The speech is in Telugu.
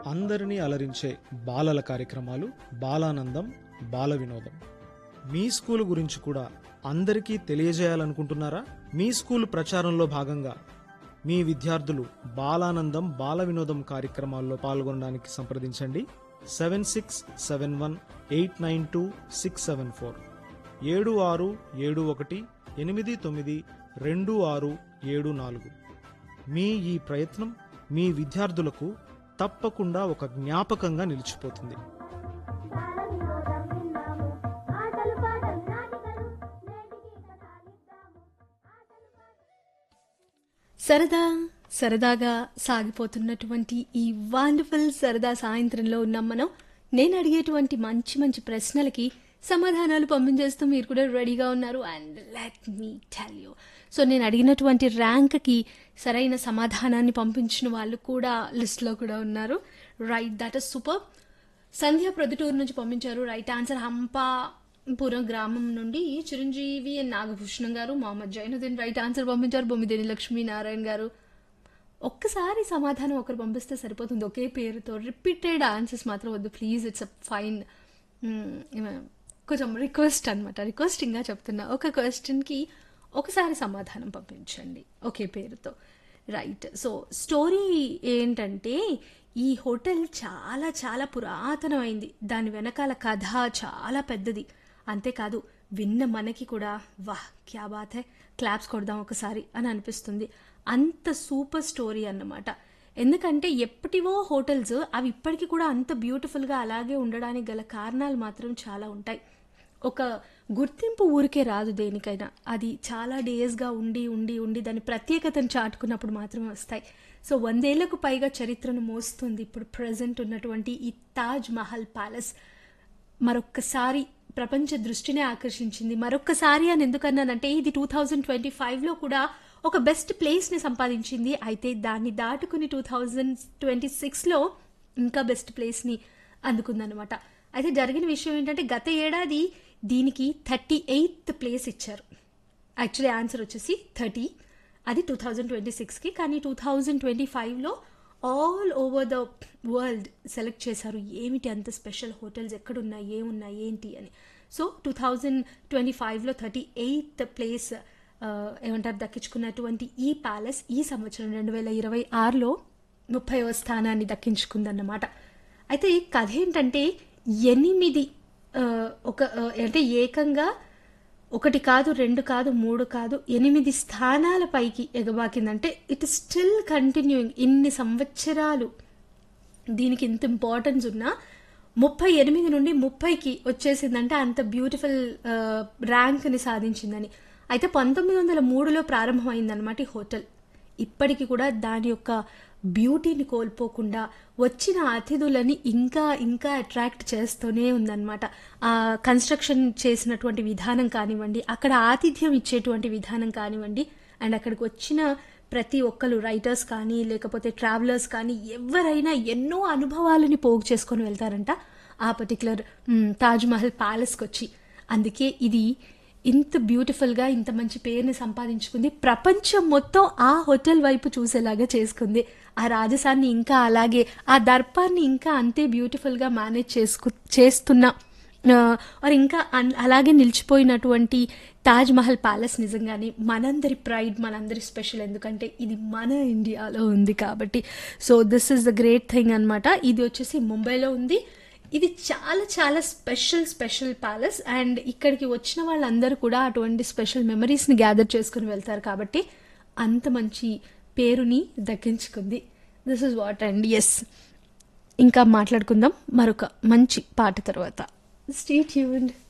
అందరినీ అలరించే బాలల కార్యక్రమాలు బాలానందం బాల వినోదం మీ స్కూల్ గురించి కూడా అందరికీ తెలియజేయాలనుకుంటున్నారా మీ స్కూల్ ప్రచారంలో భాగంగా మీ విద్యార్థులు బాలానందం బాల వినోదం కార్యక్రమాల్లో పాల్గొనడానికి సంప్రదించండి seven six seven one eight nine two six seven four ఏడు ఆరు ఏడు ఒకటి ఎనిమిది తొమ్మిది రెండు ఆరు ఏడు నాలుగు మీ ఈ ప్రయత్నం మీ విద్యార్థులకు తప్పకుండా ఒక జ్ఞాపకంగా నిలిచిపోతుంది బాలవినోదం విన్నాము ఆటలు పాటలు నాటికలు నేటికి కథాలిద్దాము ఆటలు పాటలు సరదా సరదాగా సాగిపోతున్నటువంటి ఈ వండర్ఫుల్ సరదా సాయంత్రంలో ఉన్నాం మనం నేను అడిగేటువంటి మంచి మంచి ప్రశ్నలకి సమాధానాలు పంపించేస్తూ మీరు కూడా రెడీగా ఉన్నారు and let me tell you so నేను అడిగినటువంటి ర్యాంక్కి సరైన సమాధానాన్ని పంపించిన వాళ్ళు కూడా లిస్ట్లో కూడా ఉన్నారు right that is super Sandhya Proddatur నుంచి పంపించారు రైట్ ఆన్సర్ హంపాపురం గ్రామం నుండి చిరంజీవి అండ్ నాగభూషణం గారు మొహమ్మద్ జైనుద్దీన్ రైట్ ఆన్సర్ పంపించారు బొమ్మిదేని లక్ష్మీనారాయణ గారు ఒక్కసారి సమాధానం ఒకరు పంపిస్తే సరిపోతుంది ఒకే పేరుతో రిపీటెడ్ ఆన్సర్స్ మాత్రం వద్దు ప్లీజ్ ఇట్స్ అ ఫైన్ కొంచెం రిక్వెస్ట్ అనమాట రిక్వెస్టింగ్గా చెప్తున్నా ఒక క్వశ్చన్కి ఒకసారి సమాధానం పంపించండి ఒకే పేరుతో రైట్ సో స్టోరీ ఏంటంటే ఈ హోటల్ చాలా చాలా పురాతనమైంది దాని వెనకాల కథ చాలా పెద్దది అంతేకాదు విన్న మనకి కూడా వాహ్ క్యా బాత్ హై క్లాప్స్ కొడదాం ఒకసారి అని అనిపిస్తుంది అంత సూపర్ స్టోరీ అన్నమాట ఎందుకంటే ఎప్పటివో హోటల్స్ అవి ఇప్పటికీ కూడా అంత బ్యూటిఫుల్గా అలాగే ఉండడానికి గల కారణాలు మాత్రం చాలా ఉంటాయి ఒక గుర్తింపు ఊరికే రాదు దేనికైనా అది చాలా డేస్గా ఉండి ఉండి ఉండి దాని ప్రత్యేకతను చాటుకున్నప్పుడు మాత్రమే వస్తాయి సో వందేళ్లకు పైగా చరిత్రను మోస్తుంది ఇప్పుడు ప్రజెంట్ ఉన్నటువంటి ఈ తాజ్ మహల్ ప్యాలెస్ మరొక్కసారి ప్రపంచ దృష్టినే ఆకర్షించింది మరొక్కసారి అని ఎందుకన్నానంటే ఇది టూ థౌజండ్ ట్వంటీ ఫైవ్లో కూడా ఒక బెస్ట్ ప్లేస్ని సంపాదించింది అయితే దాన్ని దాటుకుని టూ థౌజండ్ ట్వంటీ సిక్స్లో ఇంకా బెస్ట్ ప్లేస్ని అందుకుందనమాట అయితే జరిగిన విషయం ఏంటంటే గత ఏడాది దీనికి థర్టీ ఎయిత్ ప్లేస్ ఇచ్చారు యాక్చువల్లీ ఆన్సర్ వచ్చేసి థర్టీ అది టూ థౌజండ్ ట్వంటీ సిక్స్కి కానీ టూ థౌజండ్ ట్వంటీ ఫైవ్లో all over the world select చేశారు ఏమిటి అంత స్పెషల్ హోటల్స్ ఎక్కడున్నాయి ఏమున్నాయి ఏంటి అని సో టూ థౌజండ్ ట్వంటీ ఫైవ్లో థర్టీ ఎయిత్ ప్లేస్ ఏమంటారు దక్కించుకున్నటువంటి ఈ ప్యాలెస్ ఈ సంవత్సరం రెండు వేల ఇరవై ఆరులో ముప్పైవ స్థానాన్ని దక్కించుకుందన్నమాట అయితే ఈ కథ ఏంటంటే ఎనిమిది ఆ, ఒక ఆ, అంటే ఏకంగా ఒకటి కాదు రెండు కాదు మూడు కాదు ఎనిమిది స్థానాల పైకి ఎగబాకిందంటే ఇట్ స్టిల్ కంటిన్యూయింగ్ ఇన్ని సంవత్సరాలు దీనికి ఇంత ఇంపార్టెన్స్ ఉన్నా ముప్పై ఎనిమిది నుండి ముప్పైకి వచ్చేసిందంటే అంత బ్యూటిఫుల్ ర్యాంక్ని సాధించిందని అయితే పంతొమ్మిది వందల మూడులో ప్రారంభమైందనమాట ఈ హోటల్ ఇప్పటికి కూడా దాని యొక్క బ్యూటీని కోల్పోకుండా వచ్చిన అతిథులని ఇంకా ఇంకా అట్రాక్ట్ చేస్తూనే ఉందన్నమాట ఆ కన్స్ట్రక్షన్ చేసినటువంటి విధానం కానివ్వండి అక్కడ ఆతిథ్యం ఇచ్చేటువంటి విధానం కానివ్వండి అండ్ అక్కడికి వచ్చిన ప్రతి ఒక్కరు రైటర్స్ కానీ లేకపోతే ట్రావెలర్స్ కానీ ఎవరైనా ఎన్నో అనుభవాలని పోగు చేసుకొని వెళ్తారంట ఆ పర్టికులర్ తాజ్ మహల్ ప్యాలెస్కి వచ్చి అందుకే ఇది ఇంత బ్యూటిఫుల్గా ఇంత మంచి పేరుని సంపాదించుకుంది ప్రపంచం మొత్తం ఆ హోటల్ వైపు చూసేలాగా చేసుకుంది ఆ రాజసాన్ని ఇంకా అలాగే ఆ దర్పాన్ని ఇంకా అంతే బ్యూటిఫుల్గా మేనేజ్ చేసుకు చేస్తున్న ఆ, మరి ఇంకా అన్- అలాగే నిలిచిపోయినటువంటి తాజ్ మహల్ ప్యాలెస్ నిజంగానే మనందరి ప్రైడ్ మనందరి స్పెషల్ ఎందుకంటే ఇది మన ఇండియాలో ఉంది కాబట్టి so this is the great thing అన్నమాట ఇది వచ్చేసి ముంబైలో ఉంది ఇది చాలా చాలా స్పెషల్ స్పెషల్ ప్యాలెస్ అండ్ ఇక్కడికి వచ్చిన వాళ్ళందరూ కూడా అటువంటి స్పెషల్ మెమరీస్ని గ్యాదర్ చేసుకుని వెళ్తారు కాబట్టి అంత మంచి పేరుని దక్కించుకుంది this is what and yes ఇంకా మాట్లాడుకుందాం మరొక మంచి పాట తర్వాత స్టే ట్యూన్డ్